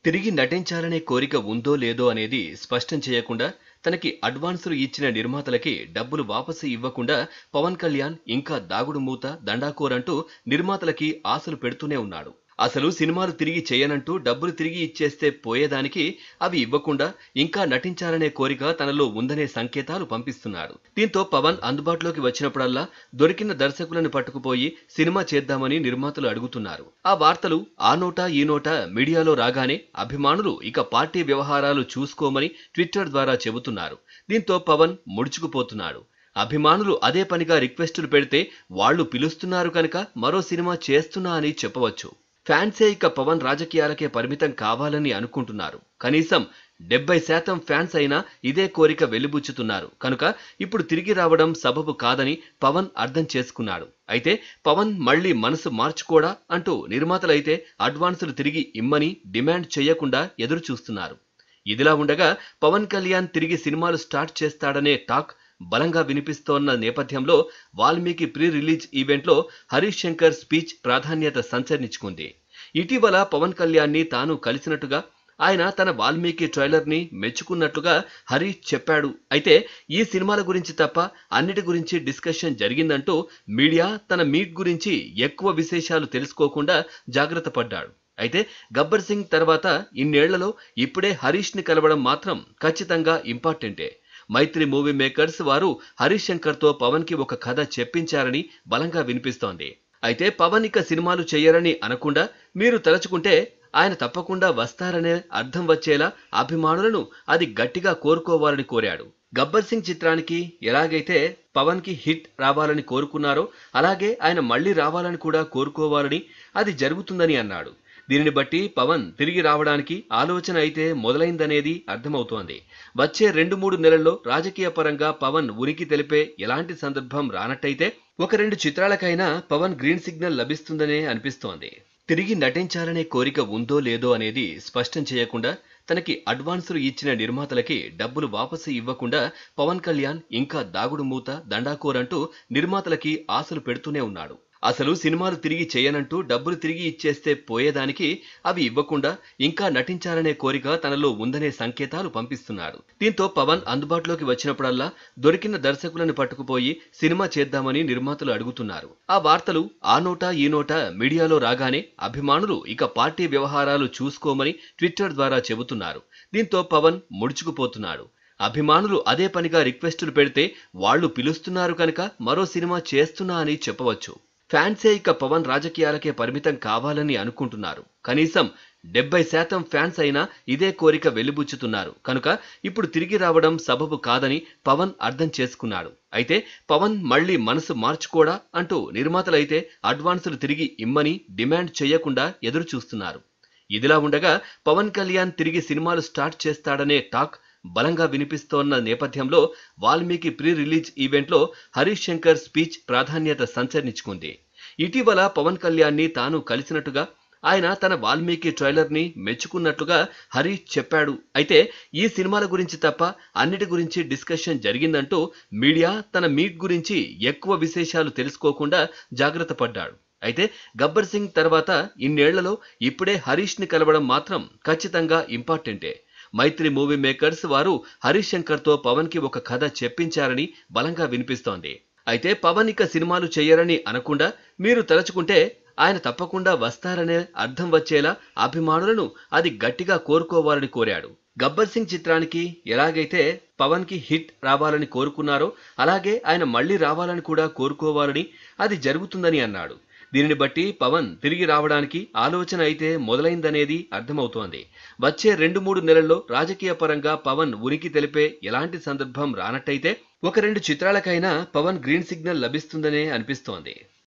తిరిగి నటించాలనే కోరిక ఉందో లేదో అనేది స్పష్టం చేయకుండా తనకి అడ్వాన్సులు ఇచ్చిన నిర్మాతలకి డబ్బులు వాపసు ఇవ్వకుండా పవన్ కళ్యాణ్ ఇంకా దాగుడు మూత దండాకోరంటూ నిర్మాతలకి ఆశలు పెడుతూనే ఉన్నాడు అసలు సినిమాలు తిరిగి చేయనంటూ డబ్బులు తిరిగి ఇచ్చేస్తే పోయేదానికి అవి ఇవ్వకుండా ఇంకా నటించాలనే కోరిక తనలో ఉందనే సంకేతాలు పంపిస్తున్నాడు దీంతో పవన్ అందుబాటులోకి వచ్చినప్పుడల్లా దొరికిన దర్శకులను పట్టుకుపోయి సినిమా చేద్దామని నిర్మాతలు అడుగుతున్నారు ఆ వార్తలు ఆ నోటా ఈ నోటా మీడియాలో రాగానే అభిమానులు ఇక పార్టీ వ్యవహారాలు చూసుకోమని ట్విట్టర్ ద్వారా చెబుతున్నారు దీంతో పవన్ ముడుచుకుపోతున్నాడు అభిమానులు అదే పనిగా రిక్వెస్టులు పెడితే వాళ్ళు పిలుస్తున్నారు కనుక మరో సినిమా చేస్తున్నా అని చెప్పవచ్చు ఫ్యాన్సే ఇక పవన్ రాజకీయాలకే పరిమితం కావాలని అనుకుంటున్నారు కనీసం డెబ్బై శాతం ఫ్యాన్స్ అయినా ఇదే కోరిక వెలిబుచ్చుతున్నారు కనుక ఇప్పుడు తిరిగి రావడం సబబు కాదని పవన్ అర్థం చేసుకున్నాడు అయితే పవన్ మళ్ళీ మనసు మార్చుకోడా అంటూ నిర్మాతలైతే అడ్వాన్సులు తిరిగి ఇమ్మని డిమాండ్ చేయకుండా ఎదురు చూస్తున్నారు ఇదిలా ఉండగా పవన్ కళ్యాణ్ తిరిగి సినిమాలు స్టార్ట్ చేస్తాడనే టాక్ బలంగా వినిపిస్తోన్న నేపథ్యంలో వాల్మీకి ప్రీ రిలీజ్ ఈవెంట్లో హరీష్ శంకర్ స్పీచ్ ప్రాధాన్యత సంచరించుకుంది ఇటీవల పవన్ కళ్యాణ్ని తాను కలిసినట్టుగా ఆయన తన వాల్మీకి ట్రైలర్ని మెచ్చుకున్నట్లుగా హరీష్ చెప్పాడు అయితే ఈ సినిమాల గురించి తప్ప అన్నిటి గురించి డిస్కషన్ జరిగిందంటూ మీడియా తన మీట్ గురించి ఎక్కువ విశేషాలు తెలుసుకోకుండా జాగ్రత్త పడ్డాడు అయితే గబ్బర్ సింగ్ తర్వాత ఇన్నేళ్లలో ఇప్పుడే హరీష్ని కలవడం మాత్రం ఖచ్చితంగా ఇంపార్టెంటే మైత్రి మూవీ మేకర్స్ వారు హరీష్ శంకర్తో పవన్ కి ఒక కథ చెప్పించారని బలంగా వినిపిస్తోంది అయితే పవన్ ఇక సినిమాలు చేయరని అనకుండా మీరు తలుచుకుంటే ఆయన తప్పకుండా వస్తారనే అర్థం వచ్చేలా అభిమానులను అది గట్టిగా కోరుకోవాలని కోరాడు గబ్బర్ సింగ్ చిత్రానికి ఎలాగైతే పవన్ కి హిట్ రావాలని కోరుకున్నారో అలాగే ఆయన మళ్ళీ రావాలని కూడా కోరుకోవాలని అది జరుగుతుందని అన్నాడు దీనిని బట్టి పవన్ తిరిగి రావడానికి ఆలోచన అయితే మొదలైందనేది అర్థమవుతోంది వచ్చే రెండు మూడు నెలల్లో రాజకీయ పరంగా పవన్ ఉనికి తెలిపే ఎలాంటి సందర్భం రానట్టయితే ఒక రెండు చిత్రాలకైనా పవన్ గ్రీన్ సిగ్నల్ లభిస్తుందనే అనిపిస్తోంది తిరిగి నటించాలనే కోరిక ఉందో లేదో అనేది స్పష్టం చేయకుండా తనకి అడ్వాన్సులు ఇచ్చిన నిర్మాతలకి డబ్బులు వాపసు ఇవ్వకుండా పవన్ కళ్యాణ్ ఇంకా దాగుడు మూత దండాకోరంటూ నిర్మాతలకి ఆశలు పెడుతూనే ఉన్నాడు అసలు సినిమాలు తిరిగి చేయనంటూ డబ్బులు తిరిగి ఇచ్చేస్తే పోయేదానికి అవి ఇవ్వకుండా ఇంకా నటించాలనే కోరిక తనలో ఉందనే సంకేతాలు పంపిస్తున్నాడు దీంతో పవన్ అందుబాటులోకి వచ్చినప్పుడల్లా దొరికిన దర్శకులను పట్టుకుపోయి సినిమా చేద్దామని నిర్మాతలు అడుగుతున్నారు ఆ వార్తలు ఆ నోటా ఈ నోటా మీడియాలో రాగానే అభిమానులు ఇక పార్టీ వ్యవహారాలు చూసుకోమని ట్విట్టర్ ద్వారా చెబుతున్నారు దీంతో పవన్ ముడుచుకుపోతున్నాడు అభిమానులు అదే పనిగా రిక్వెస్టులు పెడితే వాళ్ళు పిలుస్తున్నారు కనుక మరో సినిమా చేస్తున్నా అని చెప్పవచ్చు ఫ్యాన్సే ఇక పవన్ రాజకీయాలకే పరిమితం కావాలని అనుకుంటున్నారు కనీసం డెబ్బై శాతం ఫ్యాన్స్ అయినా ఇదే కోరిక వెలిబుచ్చుతున్నారు కనుక ఇప్పుడు తిరిగి రావడం సబబు కాదని పవన్ అర్థం చేసుకున్నాడు అయితే పవన్ మళ్ళీ మనసు మార్చుకోడా అంటూ నిర్మాతలైతే అడ్వాన్సులు తిరిగి ఇమ్మని డిమాండ్ చేయకుండా ఎదురు చూస్తున్నారు ఇదిలా ఉండగా పవన్ కళ్యాణ్ తిరిగి సినిమాలు స్టార్ట్ చేస్తాడనే టాక్ బలంగా వినిపిస్తోన్న నేపథ్యంలో వాల్మీకి ప్రీ రిలీజ్ ఈవెంట్లో హరీష్ శంకర్ స్పీచ్ ప్రాధాన్యత సంచరించుకుంది ఇటీవల పవన్ కళ్యాణ్ని తాను కలిసినట్టుగా ఆయన తన వాల్మీకి ట్రైలర్ని మెచ్చుకున్నట్లుగా హరీష్ చెప్పాడు అయితే ఈ సినిమాల గురించి తప్ప అన్నిటి గురించి డిస్కషన్ జరిగిందంటూ మీడియా తన మీట్ గురించి ఎక్కువ విశేషాలు తెలుసుకోకుండా జాగ్రత్త పడ్డాడు అయితే గబ్బర్ సింగ్ తర్వాత ఇన్నేళ్లలో ఇప్పుడే హరీష్ని కలవడం మాత్రం ఖచ్చితంగా ఇంపార్టెంటే మైత్రి మూవీ మేకర్స్ వారు హరీష్ శంకర్తో పవన్ కి ఒక కథ చెప్పించారని బలంగా వినిపిస్తోంది అయితే పవన్ ఇక సినిమాలు చేయరని అనకుండా మీరు తలుచుకుంటే ఆయన తప్పకుండా వస్తారనే అర్థం వచ్చేలా అభిమానులను అది గట్టిగా కోరుకోవాలని కోరాడు గబ్బర్ సింగ్ చిత్రానికి ఎలాగైతే పవన్ కి హిట్ రావాలని కోరుకున్నారో అలాగే ఆయన మళ్ళీ రావాలని కూడా కోరుకోవాలని అది జరుగుతుందని అన్నాడు దీనిని బట్టి పవన్ తిరిగి రావడానికి ఆలోచన అయితే మొదలైందనేది అర్థమవుతోంది వచ్చే రెండు మూడు నెలల్లో రాజకీయ పరంగా పవన్ ఉనికి తెలిపే ఎలాంటి సందర్భం రానట్టయితే ఒక రెండు చిత్రాలకైనా పవన్ గ్రీన్ సిగ్నల్ లభిస్తుందనే అనిపిస్తోంది